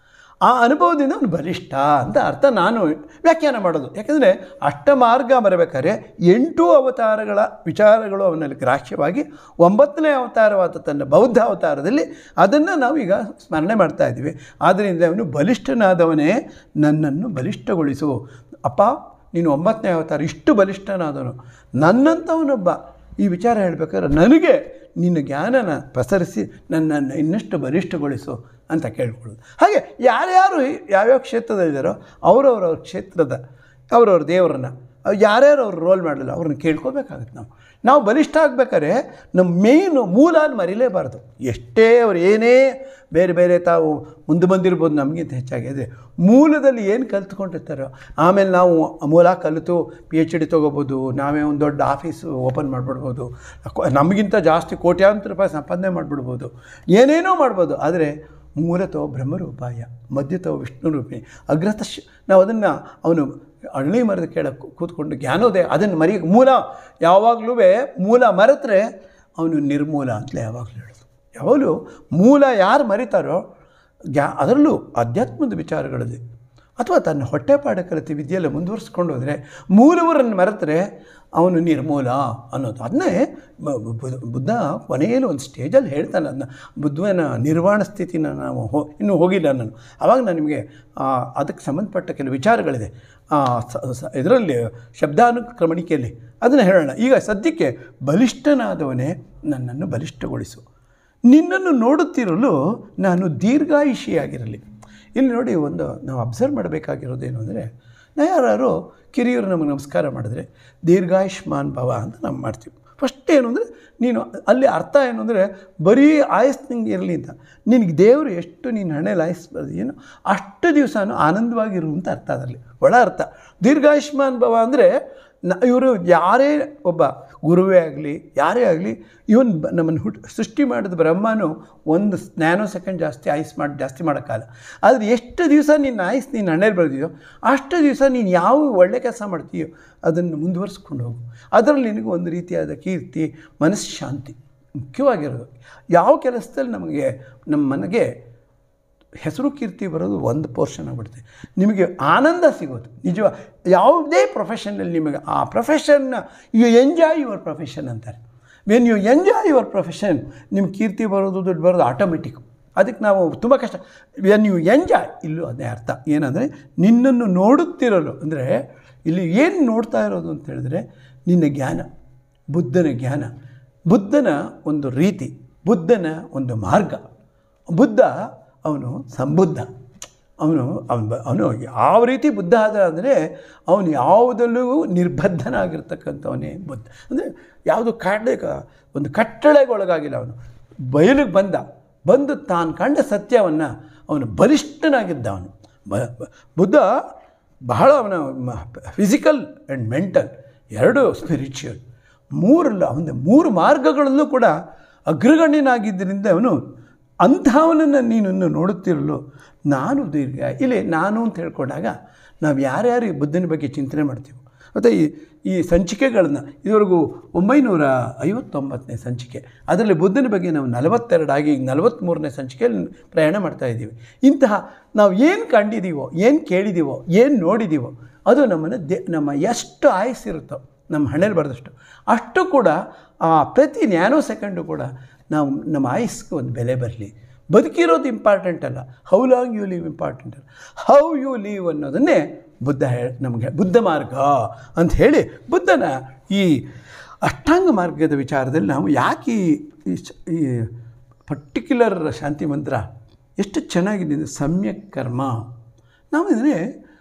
ಆ ಅನುಭವದಿಂದ ಅವನು ಬಲಿಷ್ಠ ಅಂತ ಅರ್ಥ ನಾನು ವ್ಯಾಖ್ಯಾನ ಮಾಡೋದು ಯಾಕಂದರೆ ಅಷ್ಟಮಾರ್ಗ ಬರಬೇಕಾದ್ರೆ ಎಂಟು ಅವತಾರಗಳ ವಿಚಾರಗಳು ಅವನಲ್ಲಿ ಗ್ರಾಹ್ಯವಾಗಿ ಒಂಬತ್ತನೇ ಅವತಾರವಾದ ತನ್ನ ಬೌದ್ಧ ಅವತಾರದಲ್ಲಿ ಅದನ್ನು ನಾವು ಈಗ ಸ್ಮರಣೆ ಮಾಡ್ತಾ ಇದ್ದೀವಿ ಆದ್ದರಿಂದ ಅವನು ಬಲಿಷ್ಠನಾದವನೇ ನನ್ನನ್ನು ಬಲಿಷ್ಠಗೊಳಿಸು ಅಪ್ಪ ನೀನು ಒಂಬತ್ತನೇ ಅವತಾರ ಇಷ್ಟು ಬಲಿಷ್ಠನಾದವನು ನನ್ನಂಥವನೊಬ್ಬ ಈ ವಿಚಾರ ಹೇಳಬೇಕಾದ್ರೆ ನನಗೆ ನಿನ್ನ ಜ್ಞಾನನ ಪ್ರಸರಿಸಿ ನನ್ನನ್ನು ಇನ್ನಷ್ಟು ಬಲಿಷ್ಠಗೊಳಿಸು ಅಂತ ಕೇಳ್ಕೊಳ್ಳೋದು ಹಾಗೆ ಯಾರ್ಯಾರು ಯಾವ್ಯಾವ ಕ್ಷೇತ್ರದಲ್ಲಿದ್ದಾರೋ ಅವರವರವ್ರ ಕ್ಷೇತ್ರದ ಅವರವ್ರ ದೇವರನ್ನು ಯಾರ್ಯಾರು ಅವ್ರು ರೋಲ್ ಮಾಡಲಿಲ್ಲ ಅವ್ರನ್ನ ಕೇಳ್ಕೊಬೇಕಾಗತ್ತೆ ನಾವು ನಾವು ಬಲಿಷ್ಠ ಆಗಬೇಕಾದ್ರೆ ನಮ್ಮ ಮೇಯ್ನು ಮೂಲ ಮರಿಲೇಬಾರ್ದು ಎಷ್ಟೇ ಅವ್ರು ಏನೇ ಬೇರೆ ಬೇರೆ ತಾವು ಮುಂದೆ ಬಂದಿರ್ಬೋದು ನಮಗಿಂತ ಹೆಚ್ಚಾಗಿ ಆದರೆ ಮೂಲದಲ್ಲಿ ಏನು ಕಲ್ತ್ಕೊಂಡಿರ್ತಾರೋ ಆಮೇಲೆ ನಾವು ಮೂಲ ಕಲಿತು ಪಿ ಎಚ್ ಡಿ ತೊಗೋಬೋದು ನಾವೇ ಒಂದು ದೊಡ್ಡ ಆಫೀಸು ಓಪನ್ ಮಾಡಿಬಿಡ್ಬೋದು ನಮಗಿಂತ ಜಾಸ್ತಿ ಕೋಟ್ಯಾಂತರ ರೂಪಾಯಿ ಸಂಪಾದನೆ ಮಾಡಿಬಿಡ್ಬೋದು ಏನೇನೋ ಮಾಡ್ಬೋದು ಆದರೆ ಮೂಲತೋ ಬ್ರಹ್ಮರೂಪಾಯ ಮಧ್ಯತೋ ವಿಷ್ಣು ರೂಪಿ ಅಗ್ರತ ಶ್ ನಾವು ಅದನ್ನು ಅವನು ಅರಳಿ ಮರದ ಕೆಳಗೆ ಕೂತ್ಕೊಂಡು ಜ್ಞಾನೋದಯ ಅದನ್ನು ಮರಿ ಮೂಲ ಯಾವಾಗಲೂ ಮೂಲ ಮರೆತರೆ ಅವನು ನಿರ್ಮೂಲ ಅಂತಲೇ ಯಾವಾಗಲೂ ಹೇಳೋದು ಯಾವಾಗಲೂ ಮೂಲ ಯಾರು ಮರಿತಾರೋ ಗ್ಯಾ ಅದರಲ್ಲೂ ಅಧ್ಯಾತ್ಮದ ವಿಚಾರಗಳಲ್ಲಿ ಅಥವಾ ತನ್ನ ಹೊಟ್ಟೆಪಾಡ ಕಲಿತ ವಿದ್ಯೆಯಲ್ಲಿ ಮುಂದುವರಿಸ್ಕೊಂಡು ಹೋದರೆ ಮೂಲವರನ್ನು ಮರೆತರೆ ಅವನು ನಿರ್ಮೂಲ ಅನ್ನೋದು ಅದನ್ನೇ ಬ- ಬು- ಬುದ್ಧ ಕೊನೆಯಲ್ಲಿ ಒಂದು ಸ್ಟೇಜಲ್ಲಿ ಹೇಳ್ತಾನೆ ಅದನ್ನ ಬುದ್ಧನ ನಿರ್ವಾಣ ಸ್ಥಿತಿನ ನಾವು ಹೋ ಇನ್ನೂ ಹೋಗಿಲ್ಲ ನಾನು ಆವಾಗ ನಾನು ನಿಮಗೆ ಆ, ಅದಕ್ಕೆ ಸಂಬಂಧಪಟ್ಟ ಕೆಲವು ವಿಚಾರಗಳಿದೆ ಇದರಲ್ಲಿ ಶಬ್ದಾನುಕ್ರಮಣಿಕೆಯಲ್ಲಿ ಅದನ್ನು ಹೇಳೋಣ ಈಗ ಸದ್ಯಕ್ಕೆ ಬಲಿಷ್ಠನಾದವನೇ ನನ್ನನ್ನು ಬಲಿಷ್ಠಗೊಳಿಸು ನಿನ್ನನ್ನು ನೋಡುತ್ತಿರಲು ನಾನು ದೀರ್ಘಾಯುಷಿಯಾಗಿರಲಿ ಇಲ್ಲಿ ನೋಡಿ ಒಂದು ನಾವು ಅಬ್ಸರ್ವ್ ಮಾಡಬೇಕಾಗಿರೋದೇನು ಅಂದರೆ ನಾ ಯಾರು ಕಿರಿಯರು ನಮಗೆ ನಮಸ್ಕಾರ ಮಾಡಿದ್ರೆ ದೀರ್ಘಾಯುಷ್ಮಾನ್ ಭವ ಅಂತ ನಾವು ಮಾಡ್ತೀವಿ ಫಸ್ಟ್ ಏನು ಅಂದರೆ ನೀನು ಅಲ್ಲಿ ಅರ್ಥ ಏನು ಅಂದರೆ ಬರೀ ಆಯಸ್ ನಿಂಗೆ ಇರಲಿ ಅಂತ ನಿನಗೆ ದೇವರು ಎಷ್ಟು ನೀನು ಹಣೆಯಲ್ಲಿ ಆಯಸ್ ಏನು ಅಷ್ಟು ದಿವಸನೂ ಆನಂದವಾಗಿರು ಅಂತ ಅರ್ಥ ಅದರಲ್ಲಿ ಒಳ ಅರ್ಥ ದೀರ್ಘಾಯುಷ್ಮಾನ್ ಭವ ಅಂದರೆ ನ ಇವರು ಯಾರೇ ಒಬ್ಬ ಗುರುವೇ ಆಗಲಿ ಯಾರೇ ಆಗಲಿ ಇವನ್ ಬ ನಮ್ಮನ್ನು ಹುಟ್ಟು ಸೃಷ್ಟಿ ಮಾಡಿದ ಬ್ರಹ್ಮನು ಒಂದು ನ್ಯಾನೋ ಸೆಕೆಂಡ್ ಜಾಸ್ತಿ ಆಯುಸ್ ಮಾಡಿ ಜಾಸ್ತಿ ಮಾಡೋಕ್ಕಾಗಲ್ಲ ಆದರೆ ಎಷ್ಟು ದಿವಸ ನಿನ್ನ ಆಯುಸ್ ನೀನು ಹಣ್ಣೆಯಲ್ಲಿ ಬೆಳೆದಿಯೋ ಅಷ್ಟು ದಿವಸ ನೀನು ಯಾವ ಒಳ್ಳೆ ಕೆಲಸ ಮಾಡ್ತೀಯೋ ಅದನ್ನು ಮುಂದುವರಿಸ್ಕೊಂಡು ಹೋಗು ಅದರಲ್ಲಿ ನಿನಗೆ ಒಂದು ರೀತಿಯಾದ ಕೀರ್ತಿ ಮನಸ್ಸು ಶಾಂತಿ ಮುಖ್ಯವಾಗಿರೋದು ಯಾವ ಕೆಲಸದಲ್ಲಿ ನಮಗೆ ನಮ್ಮ ಮನೆಗೆ ಹೆಸರು ಕೀರ್ತಿ ಬರೋದು ಒಂದು ಪೋರ್ಷನ್ ಆಗ್ಬಿಡುತ್ತೆ ನಿಮಗೆ ಆನಂದ ಸಿಗೋದು ನಿಜವ ಯಾವುದೇ ಪ್ರೊಫೆಷನಲ್ಲಿ ನಿಮಗೆ ಆ ಪ್ರೊಫೆಷನ್ನ ಯು ಎಂಜಾಯ್ ಯುವರ್ ಪ್ರೊಫೆಷನ್ ಅಂತಾರೆ when you enjoy your profession ನಿಮ್ಮ ಕೀರ್ತಿ ಬರೋದು ದುಡ್ಡು ಬರೋದು ಆಟೋಮೆಟಿಕ್ಕು ಅದಕ್ಕೆ ನಾವು ತುಂಬ ಕಷ್ಟ ವೆನ್ ಯು ಎಂಜಾಯ್ ಇಲ್ಲೂ ಅದೇ ಅರ್ಥ ಏನಂದರೆ ನಿನ್ನನ್ನು ನೋಡುತ್ತಿರಲು ಅಂದರೆ ಇಲ್ಲಿ ಏನು ನೋಡ್ತಾ ಇರೋದು ಅಂತ ಹೇಳಿದ್ರೆ ನಿನ್ನ ಜ್ಞಾನ ಬುದ್ಧನ ಜ್ಞಾನ ಬುದ್ಧನ ಒಂದು ರೀತಿ ಬುದ್ಧನ ಒಂದು ಮಾರ್ಗ ಬುದ್ಧ ಅವನು ಸಂಬುದ್ಧ ಅವನು ಅವನು ಅವನು ಯಾವ ರೀತಿ ಬುದ್ಧ ಆದ ಅಂದರೆ ಅವನು ಯಾವುದಲ್ಲೂ ನಿರ್ಬದ್ಧನಾಗಿರ್ತಕ್ಕಂಥವನೇ ಬುದ್ಧ ಅಂದರೆ ಯಾವುದು ಕಾಡೆ ಒಂದು ಕಟ್ಟಳೆಗೆ ಒಳಗಾಗಿಲ್ಲ ಅವನು ಬಯಲಿಗೆ ಬಂದ ಬಂದು ತಾನು ಕಂಡ ಸತ್ಯವನ್ನು ಅವನು ಬಲಿಷ್ಠನಾಗಿದ್ದ ಅವನು ಬ ಬ- ಬುದ್ಧ ಬಹಳ ಅವನ ಫಿಸಿಕಲ್ ಆ್ಯಂಡ್ ಮೆಂಟಲ್ ಎರಡು ಸ್ಪಿರಿಚುವಲ್ ಮೂರಲ್ಲ ಅವನ ಮೂರು ಮಾರ್ಗಗಳಲ್ಲೂ ಕೂಡ ಅಗ್ರಗಣ್ಯನಾಗಿದ್ದರಿಂದ ಅವನು ಅಂಥವನನ್ನು ನೀನನ್ನು ನೋಡುತ್ತಿರಲು ನಾನು ದೀರ್ಘ ಇಲ್ಲಿ ನಾನು ಅಂತ ಹೇಳ್ಕೊಂಡಾಗ ನಾವು ಯಾರ್ಯಾರು ಈ ಬುದ್ಧನ ಬಗ್ಗೆ ಚಿಂತನೆ ಮಾಡ್ತೀವೋ ಮತ್ತು ಈ ಈ ಸಂಚಿಕೆಗಳನ್ನು ಇದುವರೆಗೂ ಒಂಬೈನೂರ ಐವತ್ತೊಂಬತ್ತನೇ ಸಂಚಿಕೆ ಅದರಲ್ಲಿ ಬುದ್ಧನ ಬಗ್ಗೆ ನಾವು ನಲವತ್ತೆರಡಾಗಿ ಈಗ ನಲವತ್ತ್ಮೂರನೇ ಸಂಚಿಕೆಯಲ್ಲಿ ಪ್ರಯಾಣ ಮಾಡ್ತಾ ಇದ್ದೀವಿ ಇಂತಹ ನಾವು ಏನು ಕಂಡಿದ್ದೀವೋ ಏನು ಕೇಳಿದ್ದೀವೋ ಏನು ನೋಡಿದ್ದೀವೋ ಅದು ನಮ್ಮನ್ನು ದೇ ನಮ್ಮ ಎಷ್ಟು ಆಯಸ್ಸಿರುತ್ತೋ ನಮ್ಮ ಹಣೆಯಲ್ಲಿ ಬರೆದಷ್ಟು ಅಷ್ಟು ಕೂಡ ಆ ಪ್ರತಿ ನ್ಯಾನೋ ಸೆಕೆಂಡು ಕೂಡ ನಾವು ನಮ್ಮ ಆಯಸ್ಗೆ ಒಂದು ಬೆಲೆ ಬರಲಿ ಬದುಕಿರೋದು ಇಂಪಾರ್ಟೆಂಟ್ ಅಲ್ಲ how long you live important ಅಲ್ಲ ಹೌ ಯು ಲೀವ್ ಅನ್ನೋದನ್ನೇ ಬುದ್ಧ ಹೇಳಿ ನಮಗೆ ಬುದ್ಧ ಮಾರ್ಗ ಅಂತ ಹೇಳಿ ಬುದ್ಧನ ಈ ಅಷ್ಟಾಂಗ ಮಾರ್ಗದ ವಿಚಾರದಲ್ಲಿ ನಾವು ಯಾಕೆ ಈ- ಈ ಶ- ಈ ಪರ್ಟಿಕ್ಯುಲರ್ ಶಾಂತಿ ಮಂತ್ರ ಎಷ್ಟು ಚೆನ್ನಾಗಿದೆ ಅಂದರೆ ಸಮ್ಯಕ್ ಕರ್ಮ ನಾವು ಅಂದರೆ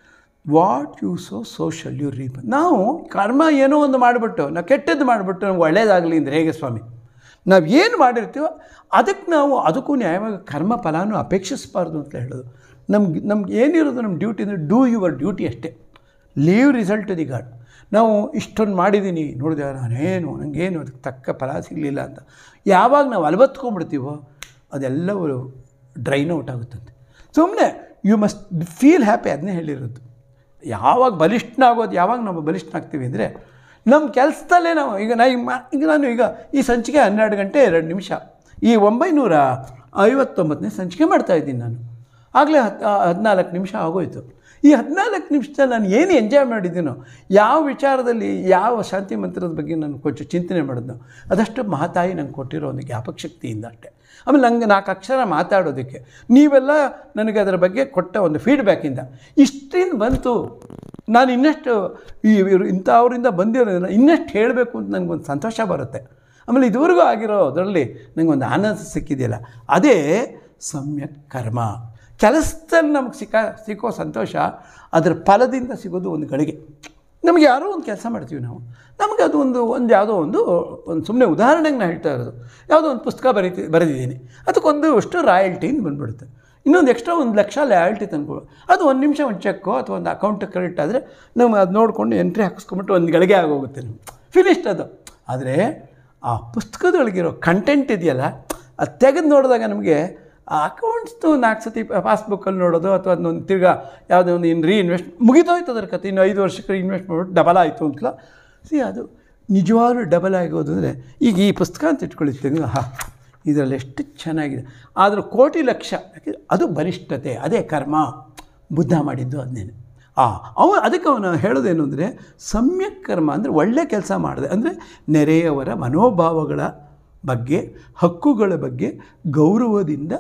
what you sow so shall you reap ನಾವು ಕರ್ಮ ಏನೋ ಒಂದು ಮಾಡಿಬಿಟ್ಟು ನಾವು ಕೆಟ್ಟದ್ದು ಮಾಡಿಬಿಟ್ಟು ನಮ್ಗೆ ಒಳ್ಳೇದಾಗಲಿ ಅಂದರೆ ಹೇಗೆ ಸ್ವಾಮಿ ನಾವು ಏನು ಮಾಡಿರ್ತೀವೋ ಅದಕ್ಕೆ ನಾವು ಅದಕ್ಕೂ ನ್ಯಾಯವಾಗಿ ಕರ್ಮ ಫಲಾನು ಅಪೇಕ್ಷಿಸಬಾರ್ದು ಅಂತ ಹೇಳೋದು ನಮ್ಗೆ ನಮ್ಗೆ ಏನಿರೋದು ನಮ್ಮ ಡ್ಯೂಟಿ ಅಂದರೆ ಡೂ ಯುವರ್ ಡ್ಯೂಟಿ ಅಷ್ಟೇ ಲೀವ್ ರಿಸಲ್ಟ್ ದಿ ಗಾಡ್ ನಾವು ಇಷ್ಟೊಂದು ಮಾಡಿದ್ದೀನಿ ನೋಡಿದೆ ನಾನೇನು ನನಗೇನು ಅದಕ್ಕೆ ತಕ್ಕ ಫಲ ಸಿಗಲಿಲ್ಲ ಅಂತ ಯಾವಾಗ ನಾವು ಅಲವತ್ಕೊಂಡ್ಬಿಡ್ತೀವೋ ಅದೆಲ್ಲವೂ ಡ್ರೈನ್ ಔಟ್ ಆಗುತ್ತಂತೆ ಸುಮ್ಮನೆ ಯು ಮಸ್ಟ್ ಫೀಲ್ ಹ್ಯಾಪಿ ಅದನ್ನೇ ಹೇಳಿರೋದು ಯಾವಾಗ ಬಲಿಷ್ಠನಾಗೋದು ಯಾವಾಗ ನಾವು ಬಲಿಷ್ಠನಾಗ್ತೀವಿ ಅಂದರೆ ನಮ್ಮ ಕೆಲಸದಲ್ಲೇ ನಾವು ಈಗ ನಾ ಈಗ ಮಾ- ಈಗ ನಾನು ಈಗ ಈ ಸಂಚಿಕೆ ಹನ್ನೆರಡು ಗಂಟೆ ಎರಡು ನಿಮಿಷ ಈ ಒಂಬೈನೂರ ಐವತ್ತೊಂಬತ್ತನೇ ಸಂಚಿಕೆ ಮಾಡ್ತಾ ಇದ್ದೀನಿ ನಾನು ಆಗಲೇ ಹತ್ತು ಹದಿನಾಲ್ಕು ನಿಮಿಷ ಆಗೋಯ್ತು ಈ ಹದಿನಾಲ್ಕು ನಿಮಿಷದಲ್ಲಿ ನಾನು ಏನು ಎಂಜಾಯ್ ಮಾಡಿದ್ದೀನೋ ಯಾವ ವಿಚಾರದಲ್ಲಿ ಯಾವ ಶಾಂತಿ ಮಂತ್ರದ ಬಗ್ಗೆ ನಾನು ಕೊಂಚ ಚಿಂತನೆ ಮಾಡಿದ್ನೋ ಅದಷ್ಟು ಮಹಾತಾಯಿ ನಂಗೆ ಕೊಟ್ಟಿರೋ ಒಂದು ಜ್ಞಾಪಕ ಶಕ್ತಿಯಿಂದ ಅಷ್ಟೇ ಆಮೇಲೆ ನಂಗೆ ನಾಲ್ಕು ಅಕ್ಷರ ಮಾತಾಡೋದಕ್ಕೆ ನೀವೆಲ್ಲ ನನಗೆ ಅದರ ಬಗ್ಗೆ ಕೊಟ್ಟ ಒಂದು ಫೀಡ್ಬ್ಯಾಕಿಂದ ಇಷ್ಟಿಂದ ಬಂತು ನಾನು ಇನ್ನಷ್ಟು ಈ ಇವ್ರು ಇಂಥವರಿಂದ ಬಂದಿರೋದನ್ನು ಇನ್ನಷ್ಟು ಹೇಳಬೇಕು ಅಂತ ನನಗೊಂದು ಸಂತೋಷ ಬರುತ್ತೆ ಆಮೇಲೆ ಇದುವರೆಗೂ ಆಗಿರೋ ಅದರಲ್ಲಿ ನನಗೊಂದು ಆನಂದ ಸಿಕ್ಕಿದೆಯಲ್ಲ ಅದೇ ಸಮ್ಯಕ್ ಕರ್ಮ ಕೆಲಸದಲ್ಲಿ ನಮಗೆ ಸಿಕ್ಕ ಸಿಕ್ಕೋ ಸಂತೋಷ ಅದರ ಫಲದಿಂದ ಸಿಗೋದು ಒಂದು ಗಳಿಗೆ ನಮಗೆ ಯಾರೋ ಒಂದು ಕೆಲಸ ಮಾಡ್ತೀವಿ ನಾವು ನಮಗೆ ಅದು ಒಂದು ಒಂದು ಯಾವುದೋ ಒಂದು ಒಂದು ಸುಮ್ಮನೆ ಉದಾಹರಣೆಗೆ ನಾನು ಹೇಳ್ತಾ ಇರೋದು ಯಾವುದೋ ಒಂದು ಪುಸ್ತಕ ಬರೀತಿ ಬರೆದಿದ್ದೀನಿ ಅದಕ್ಕೊಂದು ಅಷ್ಟು ರಾಯಲ್ಟಿಯಿಂದ ಬಂದ್ಬಿಡುತ್ತೆ ಇನ್ನೊಂದು ಎಕ್ಸ್ಟ್ರಾ ಒಂದು ಲಕ್ಷ ಲ್ಯಾಲ್ಟಿ ತಂದ್ಕೊಳ್ಳೋ ಅದು ಒಂದು ನಿಮಿಷ ಒಂದು ಚೆಕ್ಕೋ ಅಥವಾ ಒಂದು ಅಕೌಂಟ್ ಕ್ರೆಡಿಟ್ ಆದರೆ ನಮ್ಗೆ ಅದು ನೋಡಿಕೊಂಡು ಎಂಟ್ರಿ ಹಾಕಿಸ್ಕೊಂಬಿಟ್ಟು ಒಂದು ಗಳಿಗೆ ಆಗೋಗುತ್ತೆ ನಮ್ಗೆ ಫಿನಿಶ್ಡ್ ಅದು ಆದರೆ ಆ ಪುಸ್ತಕದೊಳಗಿರೋ ಕಂಟೆಂಟ್ ಇದೆಯಲ್ಲ ಅದು ತೆಗೆದು ನೋಡಿದಾಗ ನಮಗೆ ಆ ಅಕೌಂಟ್ಸ್ದು ನಾಲ್ಕು ಸತಿ ಪಾಸ್ಬುಕ್ಕಲ್ಲಿ ನೋಡೋದು ಅಥವಾ ಅದನ್ನೊಂದು ತಿರ್ಗಾ ಯಾವುದೋ ಒಂದು ಇನ್ನು ರೀಇನ್ವೆಸ್ಟ್ ಮುಗಿದೋಯ್ತು ಅದರ ಕತೆ ಇನ್ನು ಐದು ವರ್ಷಕ್ಕೆ ಇನ್ವೆಸ್ಟ್ ಮಾಡ್ಬಿಟ್ಟು ಡಬಲ್ ಆಯಿತು ಅಂತಲ ಸಿ ಅದು ನಿಜವಾಗ್ಲೂ ಡಬಲ್ ಆಗೋದು ಅಂದರೆ ಈಗ ಈ ಪುಸ್ತಕ ಅಂತ ಇಟ್ಕೊಳ್ತೀನಿ ಹಾ ಇದರಲ್ಲಿ ಎಷ್ಟು ಚೆನ್ನಾಗಿದೆ ಆದರೂ ಕೋಟಿ ಲಕ್ಷ ಯಾಕೆ ಅದು ಬಲಿಷ್ಠತೆ ಅದೇ ಕರ್ಮ ಬುದ್ಧ ಮಾಡಿದ್ದು ಅದನ್ನೇನೆ ಆ ಅವ ಅದಕ್ಕೆ ಅವನು ಹೇಳೋದೇನು ಅಂದರೆ ಸಮ್ಯಕ್ ಕರ್ಮ ಅಂದರೆ ಒಳ್ಳೆ ಕೆಲಸ ಮಾಡಿದೆ ಅಂದರೆ ನೆರೆಯವರ ಮನೋಭಾವಗಳ ಬಗ್ಗೆ ಹಕ್ಕುಗಳ ಬಗ್ಗೆ ಗೌರವದಿಂದ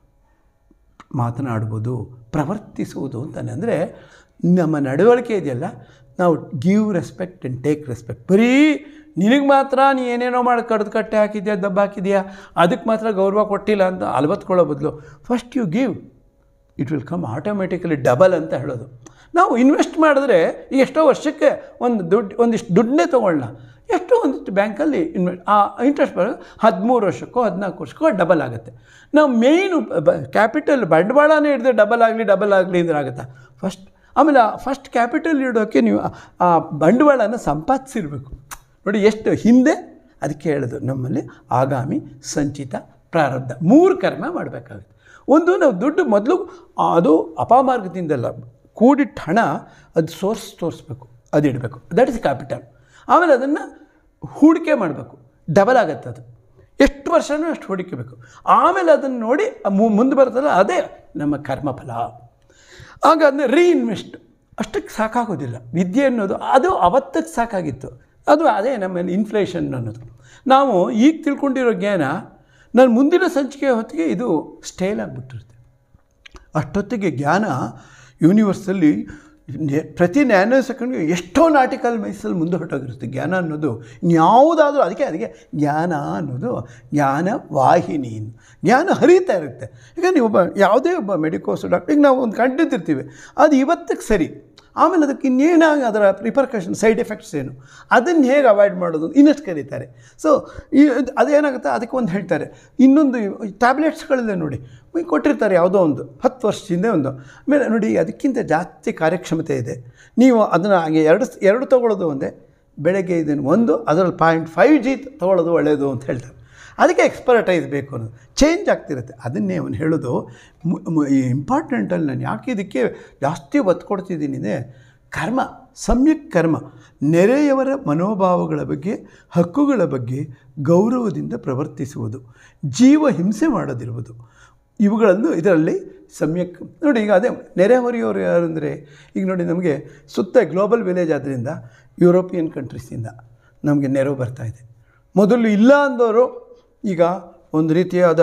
ಮಾತನಾಡ್ಬೋದು ಪ್ರವರ್ತಿಸುವುದು ಅಂತಾನೆ ಅಂದರೆ ನಮ್ಮ ನಡವಳಿಕೆ ಇದೆಯಲ್ಲ ನಾವು give respect and take respect ಬರೀ ನಿನಗೆ ಮಾತ್ರ ನೀ ಏನೇನೋ ಮಾಡಿ ಕಡ್ದು ಕಟ್ಟೆ ಹಾಕಿದ್ಯಾ ದಬ್ಬ ಹಾಕಿದ್ಯಾ ಅದಕ್ಕೆ ಮಾತ್ರ ಗೌರವ ಕೊಟ್ಟಿಲ್ಲ ಅಂತ ಅಲ್ವತ್ಕೊಳ್ಳೋ ಬದಲು first you give it will come automatically double ಅಂತ ಹೇಳೋದು ನಾವು ಇನ್ವೆಸ್ಟ್ ಮಾಡಿದ್ರೆ ಈಗ ಎಷ್ಟೋ ವರ್ಷಕ್ಕೆ ಒಂದು ದುಡ್ಡು ಒಂದಿಷ್ಟು ದುಡ್ಡನ್ನೇ ತೊಗೊಳ್ಳೋಣ ಎಷ್ಟೋ ಒಂದಿಷ್ಟು ಬ್ಯಾಂಕಲ್ಲಿ ಇನ್ವೆ ಆ ಇಂಟ್ರೆಸ್ಟ್ ಬರೋದು ಹದಿಮೂರು ವರ್ಷಕ್ಕೋ ಹದಿನಾಲ್ಕು ವರ್ಷಕ್ಕೋ ಡಬಲ್ ಆಗುತ್ತೆ ನಾವು ಮೇಯ್ನು ಕ್ಯಾಪಿಟಲ್ ಬಂಡವಾಳನೇ ಹಿಡಿದ್ರೆ ಡಬಲ್ ಆಗಲಿ ಡಬಲ್ ಆಗಲಿ ಅಂದ್ರೆ ಆಗುತ್ತಾ ಫಸ್ಟ್ ಆಮೇಲೆ ಫಸ್ಟ್ ಕ್ಯಾಪಿಟಲ್ ಇಡೋಕ್ಕೆ ನೀವು ಆ- ಆ ಬಂಡವಾಳನ ಸಂಪಾದಿಸಿರ್ಬೇಕು ನೋಡಿ ಎಷ್ಟು ಹಿಂದೆ ಅದಕ್ಕೆ ಹೇಳೋದು ನಮ್ಮಲ್ಲಿ ಆಗಾಮಿ ಸಂಚಿತ ಪ್ರಾರಬ್ಧ ಮೂರು ಕರ್ಮ ಮಾಡಬೇಕಾಗುತ್ತೆ ಒಂದು ನಾವು ದುಡ್ಡು ಮೊದಲು ಅದು ಅಪಮಾರ್ಗದಿಂದಲ್ಲ ಕೂಡಿಟ್ಟ ಹಣ ಅದು ಸೋರ್ಸ್ ತೋರಿಸ್ಬೇಕು ಅದು ಇಡಬೇಕು ದಟ್ ಇಸ್ ಕ್ಯಾಪಿಟಲ್ ಆಮೇಲೆ ಅದನ್ನು ಹೂಡಿಕೆ ಮಾಡಬೇಕು ಡಬಲ್ ಆಗುತ್ತೆ ಅದು ಎಷ್ಟು ವರ್ಷನೂ ಅಷ್ಟು ಹೂಡಿಕೆ ಬೇಕು ಆಮೇಲೆ ಅದನ್ನು ನೋಡಿ ಮು- ಮುಂದೆ ಬರ್ತಲ್ಲ ಅದೇ ನಮ್ಮ ಕರ್ಮಫಲ ಆಗ ಅದನ್ನ ರೀಇನ್ವೆಸ್ಟ್ ಅಷ್ಟಕ್ಕೆ ಸಾಕಾಗೋದಿಲ್ಲ ವಿದ್ಯೆ ಅನ್ನೋದು ಅದು ಅವತ್ತಕ್ಕೆ ಸಾಕಾಗಿತ್ತು ಅದು ಅದೇ ನಮ್ಮ ಇನ್ಫ್ಲೇಷನ್ ಅನ್ನೋದು ನಾವು ಈಗ ತಿಳ್ಕೊಂಡಿರೋ ಜ್ಞಾನ ನಾನು ಮುಂದಿನ ಸಂಚಿಕೆ ಹೊತ್ತಿಗೆ ಇದು ಸ್ಟೇಲ್ ಆಗಿಬಿಟ್ಟಿರುತ್ತೆ ಅಷ್ಟೊತ್ತಿಗೆ ಜ್ಞಾನ ಯೂನಿವರ್ಸಲ್ಲಿ ನೆ- ಪ್ರತಿ ನ್ಯಾನೋ ಸೆಕೆಂಡ್ಗೆ ಎಷ್ಟೋ ನಾಟಿಕಲ್ ಮೈಸಲ್ಲಿ ಮುಂದೆ ಹೊರಟೋಗಿರುತ್ತೆ ಜ್ಞಾನ ಅನ್ನೋದು ಇನ್ಯಾವುದಾದ್ರೂ ಅದಕ್ಕೆ ಅದಕ್ಕೆ ಜ್ಞಾನ ಅನ್ನೋದು ಜ್ಞಾನ ವಾಹಿನಿ ಜ್ಞಾನ ಹರಿತಾ ಇರುತ್ತೆ ಈಗ ನೀವು ಒಬ್ಬ ಯಾವುದೇ ಒಬ್ಬ ಮೆಡಿಕೋಸ್ ಡಾಕ್ಟ್ರಿಗೆ ನಾವು ಒಂದು ಕಂಡಿದ್ದಿರ್ತೀವಿ ಅದು ಇವತ್ತಿಗೆ ಸರಿ ಆಮೇಲೆ ಅದಕ್ಕೆ ಇನ್ನೇನಾಗ ಅದರ ರಿಪರ್ಕಷನ್ ಸೈಡ್ ಎಫೆಕ್ಟ್ಸ್ ಏನು ಅದನ್ನು ಹೇಗೆ ಅವಾಯ್ಡ್ ಮಾಡೋದು ಇನ್ನಷ್ಟು ಕರೀತಾರೆ ಸೊ ಈ ಅದೇನಾಗುತ್ತೆ ಅದಕ್ಕೆ ಒಂದು ಹೇಳ್ತಾರೆ ಇನ್ನೊಂದು ಟ್ಯಾಬ್ಲೆಟ್ಸ್ಗಳಿದೆ ನೋಡಿ ಈಗ ಕೊಟ್ಟಿರ್ತಾರೆ ಯಾವುದೋ ಒಂದು ಹತ್ತು ವರ್ಷದಿಂದ ಒಂದು ಆಮೇಲೆ ನೋಡಿ ಅದಕ್ಕಿಂತ ಜಾಸ್ತಿ ಕಾರ್ಯಕ್ಷಮತೆ ಇದೆ ನೀವು ಅದನ್ನು ಹಾಗೆ ಎರಡು ಎರಡು ತೊಗೊಳ್ಳೋದು ಒಂದೇ ಬೆಳಗ್ಗೆ ಇದನ್ನು ಒಂದು ಅದರಲ್ಲಿ ಪಾಯಿಂಟ್ ಫೈವ್ ಜಿ ತೊಗೊಳ್ಳೋದು ಒಳ್ಳೆಯದು ಅಂತ ಹೇಳ್ತಾರೆ ಅದಕ್ಕೆ ಎಕ್ಸ್ಪರ್ಟೈಸ್ ಬೇಕು ಅನ್ನೋದು ಚೇಂಜ್ ಆಗ್ತಿರುತ್ತೆ ಅದನ್ನೇ ಅವನು ಹೇಳೋದು ಮು- ಮು- ಈ ಇಂಪಾರ್ಟೆಂಟಲ್ಲಿ ನಾನು ಯಾಕೆ ಇದಕ್ಕೆ ಜಾಸ್ತಿ ಒತ್ತು ಕೊಡ್ತಿದ್ದೀನಿ ಅಂದರೆ ಕರ್ಮ ಸಮ್ಯಕ್ ಕರ್ಮ ನೆರೆಯವರ ಮನೋಭಾವಗಳ ಬಗ್ಗೆ ಹಕ್ಕುಗಳ ಬಗ್ಗೆ ಗೌರವದಿಂದ ಪ್ರವರ್ತಿಸುವುದು ಜೀವ ಹಿಂಸೆ ಮಾಡೋದಿರುವುದು ಇವುಗಳನ್ನು ಇದರಲ್ಲಿ ಸಮ್ಯಕ್ ನೋಡಿ ಈಗ ಅದೇ ನೆರೆಹೊರೆಯವರು ಯಾರು ಅಂದರೆ ಈಗ ನೋಡಿ ನಮಗೆ ಸುತ್ತ ಗ್ಲೋಬಲ್ ವಿಲೇಜ್ ಆದ್ದರಿಂದ ಯುರೋಪಿಯನ್ ಕಂಟ್ರೀಸಿಂದ ನಮಗೆ ನೆರವು ಬರ್ತಾ ಇದೆ ಮೊದಲು ಇಲ್ಲ ಅಂದವರು ಈಗ ಒಂದು ರೀತಿಯಾದ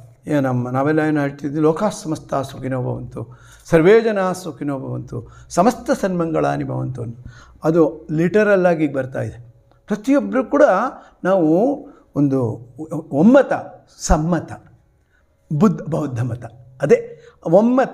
ಏ ನಮ್ಮ ನಾವೆಲ್ಲ ಏನು ಹೇಳ್ತಿದ್ವಿ ಲೋಕ ಸಮಸ್ತ ಸುಖಿನೋ ಭವಂತು ಸರ್ವೇ ಜನ ಸುಖಿನೋ ಭವಂತು ಸಮಸ್ತ ಸನ್ಮಂಗಳಾನಿ ಭವಂತು ಅನ್ನೋ. ಅದು ಲಿಟರಲ್ಲಾಗಿ ಈಗ ಬರ್ತಾ ಇದೆ ಪ್ರತಿಯೊಬ್ಬರು ಕೂಡ ನಾವು ಒಂದು ಒಮ್ಮತ ಸಮ್ಮತ ಬುದ್ಧ ಬೌದ್ಧ ಮತ ಅದೇ ಒಮ್ಮತ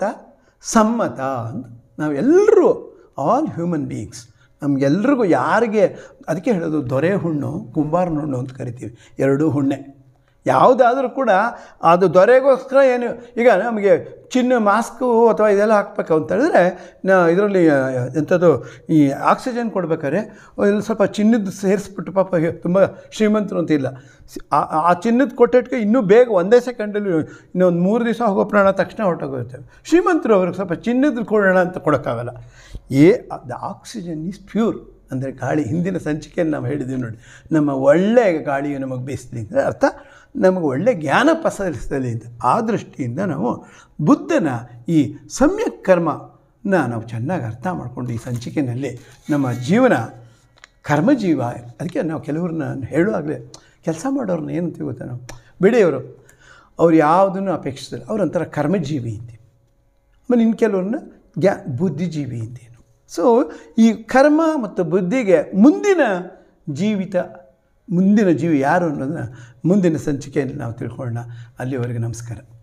ಸಮ್ಮತ ಅಂತ ನಾವೆಲ್ಲರೂ ಆಲ್ ಹ್ಯೂಮನ್ ಬೀಯಿಂಗ್ಸ್ ನಮಗೆಲ್ರಿಗೂ ಯಾರಿಗೆ ಅದಕ್ಕೆ ಹೇಳೋದು ದೊರೆ ಹುಣ್ಣು ಕುಂಬಾರನ ಹುಣ್ಣು ಅಂತ ಕರಿತೀವಿ ಎರಡೂ ಹುಣ್ಣೆ ಯಾವುದಾದ್ರೂ ಕೂಡ ಅದು ದೊರೆಗೋಸ್ಕರ ಏನು ಈಗ ನಮಗೆ ಚಿನ್ನ ಮಾಸ್ಕು ಅಥವಾ ಇದೆಲ್ಲ ಹಾಕ್ಬೇಕು ಅಂತ ಹೇಳಿದ್ರೆ ನಾ ಇದರಲ್ಲಿ ಎಂಥದ್ದು ಈ ಆಕ್ಸಿಜನ್ ಕೊಡ್ಬೇಕಾದ್ರೆ ಇಲ್ಲಿ ಸ್ವಲ್ಪ ಚಿನ್ನದ ಸೇರಿಸ್ಬಿಟ್ಟು ಪಾಪ ತುಂಬ ಶ್ರೀಮಂತರು ಅಂತ ಇಲ್ಲ ಸಿ- ಆ- ಆ ಚಿನ್ನದ ಕೊಟ್ಟಿಟ್ಕೆ ಇನ್ನೂ ಬೇಗ ಒಂದೇ ಸೆಕೆಂಡಲ್ಲಿ ಇನ್ನೊಂದು ಮೂರು ದಿವಸ ಹೋಗೋ ಪ್ರಾಣ ತಕ್ಷಣ ಹೊರಟೋಗಿರ್ತೇವೆ ಶ್ರೀಮಂತರು ಅವ್ರಿಗೆ ಸ್ವಲ್ಪ ಚಿನ್ನದ ಕೊಡೋಣ ಅಂತ ಕೊಡೋಕ್ಕಾಗಲ್ಲ ಏ ದ ಆಕ್ಸಿಜನ್ ಈಸ್ ಪ್ಯೂರ್ ಅಂದರೆ ಗಾಳಿ ಹಿಂದಿನ ಸಂಚಿಕೆಯನ್ನು ನಾವು ಹೇಳಿದ್ದೀವಿ ನೋಡಿ ನಮ್ಮ ಒಳ್ಳೆಯ ಗಾಳಿಯು ನಮಗೆ ಬೇಯಿಸಲಿ ಅಂದರೆ ಅರ್ಥ ನಮಗೆ ಒಳ್ಳೆಯ ಜ್ಞಾನ ಪಸರಿಸಲಿ ಅಂತ ಆ ದೃಷ್ಟಿಯಿಂದ ನಾವು ಬುದ್ಧನ ಈ ಸಮ್ಯಕ್ ಕರ್ಮನ ನಾವು ಚೆನ್ನಾಗಿ ಅರ್ಥ ಮಾಡಿಕೊಂಡು ಈ ಸಂಚಿಕೆಯಲ್ಲಿ ನಮ್ಮ ಜೀವನ ಕರ್ಮಜೀವ ಅದಕ್ಕೆ ನಾವು ಕೆಲವ್ರನ್ನ ಹೇಳುವಾಗಲೇ ಕೆಲಸ ಮಾಡೋರನ್ನ ಏನಂತೀವಿ ಗೊತ್ತಾ ನಾವು ಬಿಡಿಯವರು ಅವ್ರು ಯಾವುದನ್ನು ಅಪೇಕ್ಷಿಸಿಲ್ಲ ಅವ್ರೊಂಥರ ಕರ್ಮಜೀವಿ ಅಂತೀವಿ ಆಮೇಲೆ ಇನ್ನು ಕೆಲವ್ರನ್ನ ಗ್ಯಾ ಬುದ್ಧಿಜೀವಿ ಅಂತೇನು ಸೊ ಈ ಕರ್ಮ ಮತ್ತು ಬುದ್ಧಿಗೆ ಮುಂದಿನ ಜೀವಿತ ಮುಂದಿನ ಜೀವಿ ಯಾರು ಅನ್ನೋದನ್ನ ಮುಂದಿನ ಸಂಚಿಕೆಯಲ್ಲಿ ನಾವು ತಿಳ್ಕೊಳ್ಳೋಣ ಅಲ್ಲಿವರೆಗೆ ನಮಸ್ಕಾರ